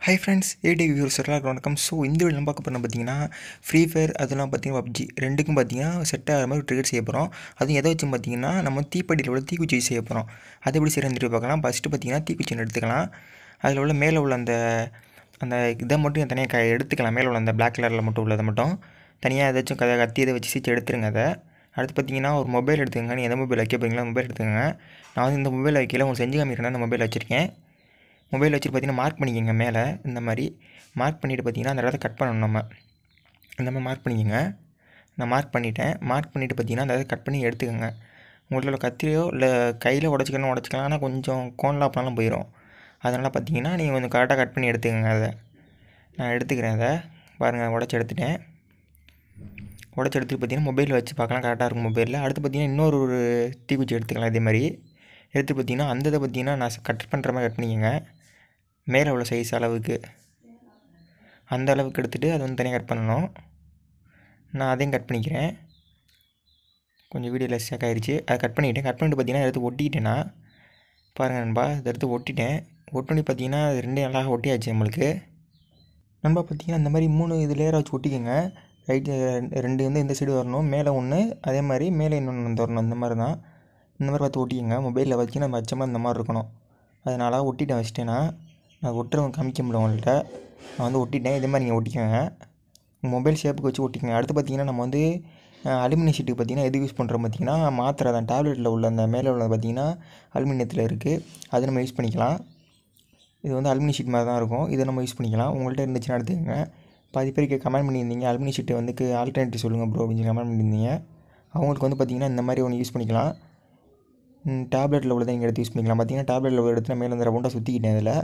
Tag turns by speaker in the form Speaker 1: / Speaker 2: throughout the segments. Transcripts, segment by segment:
Speaker 1: hi friends ஏடி viewers எல்லாருக்கும் வணக்கம் so இந்த வீடியோ நம்ம பார்க்க போகிறோம் பார்த்தீங்கன்னா ஃப்ரீ ஃபயர் அதெல்லாம் பார்த்தீங்கன்னா பப்ஜி ரெண்டுக்கும் பார்த்தீங்கன்னா செட் ஆகிற மாதிரி ட்ரிகர் செய்ய போகிறோம் அதுவும் எதை வச்சு பார்த்தீங்கன்னா நம்ம தீப்பெட்டியில் உள்ள தீக்குச்சி செய்ய போகிறோம் அதை எப்படி செய்யறது பார்க்கலாம் ஃபஸ்ட்டு பார்த்தீங்கன்னா தீக்குச்சி எடுத்துக்கலாம் அதில் உள்ள மேலே உள்ள அந்த அந்த இதை மட்டும் தனியாக க எடுத்துக்கலாம் மேலே உள்ள அந்த பிளாக் கலரில் மட்டும் உள்ளதை மட்டும் தனியாக ஏதாச்சும் க கத்தி இதை வச்சு சீச்சு எடுத்துருங்க அதை அடுத்து பார்த்தீங்கன்னா ஒரு மொபைல் எடுத்துக்கங்க நீ எந்த மொபைல் வைக்க போகிறீங்களோ மொபைல் எடுத்துக்கங்க நான் வந்து இந்த மொபைல் வைக்கல உங்களுக்கு செஞ்சு காமிக்கிறேன் அந்த மொபைல் வச்சுருக்கேன் மொபைல் வச்சுட்டு பார்த்தீங்கன்னா மார்க் பண்ணிக்கோங்க மேலே இந்த மாதிரி மார்க் பண்ணிவிட்டு பார்த்தீங்கன்னா அந்த இடத்த கட் பண்ணணும் நம்ம இந்த மாதிரி மார்க் பண்ணிக்கோங்க நான் மார்க் பண்ணிட்டேன் மார்க் பண்ணிவிட்டு பார்த்தீங்கன்னா அந்த இடத்த கட் பண்ணி எடுத்துக்கோங்க உங்களோட கத்திரியோ இல்லை கையில் உடச்சிக்கலாம் உடச்சிக்கலாம் ஆனால் கொஞ்சம் கோன்லாம் பண்ணாலும் போயிடும் அதனால் பார்த்தீங்கன்னா நீங்கள் கொஞ்சம் கரெக்டாக கட் பண்ணி எடுத்துக்கோங்க அதை நான் எடுத்துக்கிறேன் அதை பாருங்கள் உடச்சி எடுத்துட்டேன் உடச்சி எடுத்துட்டு பார்த்தீங்கன்னா மொபைல் வச்சு பார்க்கலாம் கரெக்டாக இருக்கும் மொபைலில் அடுத்து பார்த்தீங்கன்னா இன்னொரு ஒரு தீக்குச்சி எடுத்துக்கலாம் இதே மாதிரி எடுத்து பார்த்தீங்கன்னா அந்த இதை பார்த்தீங்கன்னா நான் கட் பண்ணுற மாதிரி கட் பண்ணிக்கோங்க மேலே உள்ள சைஸ் அளவுக்கு அந்த அளவுக்கு எடுத்துகிட்டு அதை வந்து தனியாக கட் பண்ணணும் நான் அதையும் கட் பண்ணிக்கிறேன் கொஞ்சம் வீடியோவில் ஸ்டக் ஆயிடுச்சு அதை கட் பண்ணிவிட்டேன் கட் பண்ணிட்டு பார்த்தீங்கன்னா எடுத்து ஒட்டிக்கிட்டேன்னா பாருங்கள் நண்பா இதை எடுத்து ஒட்டிட்டேன் ஒட்டு பண்ணி பார்த்தீங்கன்னா அது ரெண்டே நல்லா ஒட்டியாச்சு நம்மளுக்கு நண்பா பார்த்தீங்கன்னா இந்த மாதிரி மூணு இது லேயராக வச்சு ஒட்டிக்கோங்க ரைட்டு ரெண்டு வந்து இந்த சைடு வரணும் மேலே ஒன்று அதே மாதிரி மேலே இன்னொன்று வந்து வரணும் இந்த மாதிரி தான் இந்த மாதிரி பார்த்து ஒட்டிக்கோங்க மொபைலில் வச்சு நம்ம வச்ச மாதிரி இந்த மாதிரி இருக்கணும் அதனால் ஒட்டிட்டேன் வச்சிட்டேன்னா நான் ஒட்டுறவங்க காமிக்க முடியல உங்கள்கிட்ட நான் வந்து ஒட்டிட்டேன் இதே மாதிரி நீங்கள் ஒட்டிக்கோங்க மொபைல் ஷேப்புக்கு வச்சு ஒட்டிக்கோங்க அடுத்து பார்த்தீங்கன்னா நம்ம வந்து அலுமினியம் ஷீட்டுக்கு பார்த்தீங்கன்னா எது யூஸ் பண்ணுறோம் பார்த்தீங்கன்னா மாத்திரை தான் டேப்லெட்டில் உள்ள அந்த மேலே உள்ள பார்த்தீங்கன்னா அலுமினியத்தில் இருக்குது அது நம்ம யூஸ் பண்ணிக்கலாம் இது வந்து அலுமினியம் ஷீட் மாதிரி தான் இருக்கும் இதை நம்ம யூஸ் பண்ணிக்கலாம் உங்கள்கிட்ட இருந்துச்சுன்னா எடுத்துக்கோங்க பாதி பேருக்கு கமெண்ட் பண்ணியிருந்தீங்க அலுமினியம் ஷீட்டு வந்து ஆல்டர்னேட்டிவ் சொல்லுங்கள் ப்ரோ அப்படின்னு கமெண்ட் பண்ணியிருந்தீங்க அவங்களுக்கு வந்து பார்த்திங்கன்னா இந்த மாதிரி ஒன்று யூஸ் பண்ணிக்கலாம் டேப்லெட்டில் உள்ளதை நீங்கள் எடுத்து யூஸ் பண்ணிக்கலாம் பார்த்தீங்கன்னா டேப்லெட்டில் உள்ள எடுத்து மேலே வந்து ரவுண்டாக சுற்றிக்கிட்டேன் அதில்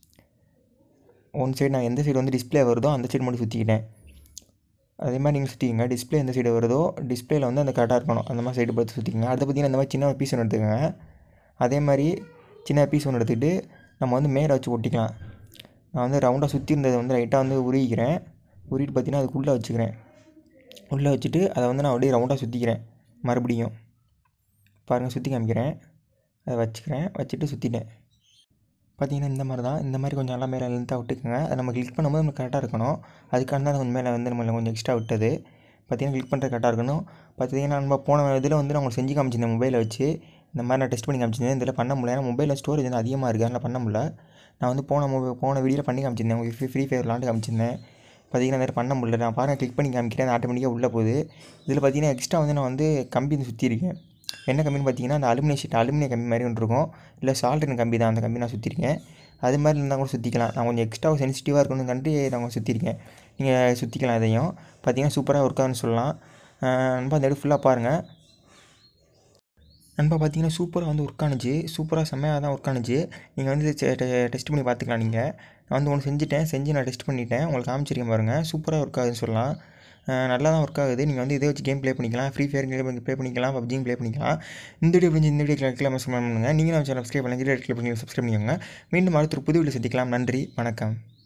Speaker 1: ஒன் சைடு நான் எந்த சைடு வந்து டிஸ்பிளே வருதோ அந்த சைடு மட்டும் சுற்றிக்கிட்டேன் அதே மாதிரி நீங்கள் சுற்றிக்கங்க டிஸ்பிளே எந்த சைடு வருதோ டிஸ்பிளேயில் வந்து அந்த கரெக்டாக இருக்கணும் அந்த மாதிரி சைடு பார்த்து சுற்றிக்கங்க அடுத்து பார்த்தீங்கன்னா இந்த மாதிரி சின்ன பீஸ் ஒன்று எடுத்துக்கோங்க அதே மாதிரி சின்ன பீஸ் ஒன்று எடுத்துக்கிட்டு நம்ம வந்து மேலே வச்சு ஒட்டிக்கலாம் நான் வந்து ரவுண்டாக சுற்றி இருந்ததை வந்து ரைட்டாக வந்து உருவிக்கிறேன் உருவிட்டு பார்த்தீங்கன்னா அதுக்குள்ளே வச்சுக்கிறேன் உள்ளே வச்சுட்டு அதை வந்து நான் அப்படியே ரவுண்டாக சுற்றிக்கிறேன் மறுபடியும் பாருங்கள் சுற்றி காமிக்கிறேன் அதை வச்சுக்கிறேன் வச்சுட்டு சுற்றிட்டேன் பார்த்தீங்கன்னா இந்த மாதிரி தான் இந்த மாதிரி கொஞ்சம் நல்லா மேலே லென்த்தாக விட்டுக்குங்க அதை நம்ம கிளிக் பண்ணும்போது நமக்கு கரெக்டாக இருக்கணும் அதுக்காக தான் கொஞ்சம் மேலே வந்து நம்மளை கொஞ்சம் எக்ஸ்ட்ரா விட்டது பார்த்தீங்கன்னா கிளிக் பண்ணுறது கரெக்டாக இருக்கணும் பார்த்தீங்கன்னா நம்ம போன இதில் வந்து நான் உங்களுக்கு செஞ்சு காமிச்சிருந்தேன் மொபைலை வச்சு இந்த மாதிரி நான் டெஸ்ட் பண்ணி காமிச்சிருந்தேன் இதில் பண்ண முடியல ஏன்னா மொபைலில் ஸ்டோரேஜ் வந்து அதிகமாக இருக்குது அதனால் பண்ண முடியல நான் வந்து போன மொபைல் போன வீடியோவில் பண்ணி காமிச்சிருந்தேன் உங்களுக்கு ஃப்ரீ ஃப்ரீ ஃபயர் விளாண்டு காமிச்சிருந்தேன் பார்த்தீங்கன்னா வேறு பண்ண முடியல நான் பாருங்கள் கிளிக் பண்ணி காமிக்கிறேன் ஆட்டோமேட்டிக்காக உள்ளே போகுது இதில் பார்த்தீங்கன்னா எக்ஸ்ட்ரா வந்து நான் வந்து கம்பி வந்து சுற்றிருக்கேன் என்ன கம்பின்னு பார்த்தீங்கன்னா அந்த அலுமினியம் ஷீட் அலுமினியம் கம்பி மாதிரி ஒன்று இருக்கும் இல்லை சால்ட்ரின் கம்பி தான் அந்த கம்பி நான் சுற்றிருக்கேன் அது மாதிரி இருந்தால் கூட சுற்றிக்கலாம் நான் கொஞ்சம் எக்ஸ்ட்ரா சென்சிட்டிவாக இருக்கணும்னு கண்டு நான் கொஞ்சம் சுற்றிருக்கேன் நீங்கள் சுற்றிக்கலாம் இதையும் பார்த்தீங்கன்னா சூப்பராக ஒர்க் ஆகுன்னு சொல்லலாம் நண்பா அந்த இடம் ஃபுல்லாக பாருங்கள் நண்பா பார்த்தீங்கன்னா சூப்பராக வந்து ஒர்க் ஆனுச்சு சூப்பராக செம்மையாக தான் ஒர்க் ஆனுச்சு நீங்கள் வந்து டெஸ்ட் பண்ணி பார்த்துக்கலாம் நீங்கள் நான் வந்து ஒன்று செஞ்சுட்டேன் செஞ்சு நான் டெஸ்ட் பண்ணிட்டேன் உங்களுக்கு காமிச்சிருக்கேன் பாருங்கள் சூப்பராக ஒர்க் ஆகுதுன்னு சொல்லலாம் நல்லா தான் ஒர்க் ஆகுது நீங்கள் வந்து இதை வச்சு கேம் ப்ளே பண்ணிக்கலாம் ஃப்ரீ ஃபயர் கேம் ப்ளே பண்ணிக்கலாம் பப்ஜியும் ப்ளே பண்ணிக்கலாம் இந்த வீடியோ பிடிச்சி இந்த வீடியோ கிளம்ப சப்ஸ்கிரைப் பண்ணுங்கள் நீங்கள் நம்ம சப்ஸ்கிரைப் பண்ணி சப்ஸ்கிரைப் பண்ணி சப்ஸ்கிரைப் பண்ணிக்கோங்க மீண்டும் அடுத்த ஒரு புது வீடியோ சந்திக்கலாம் நன்றி வணக்கம்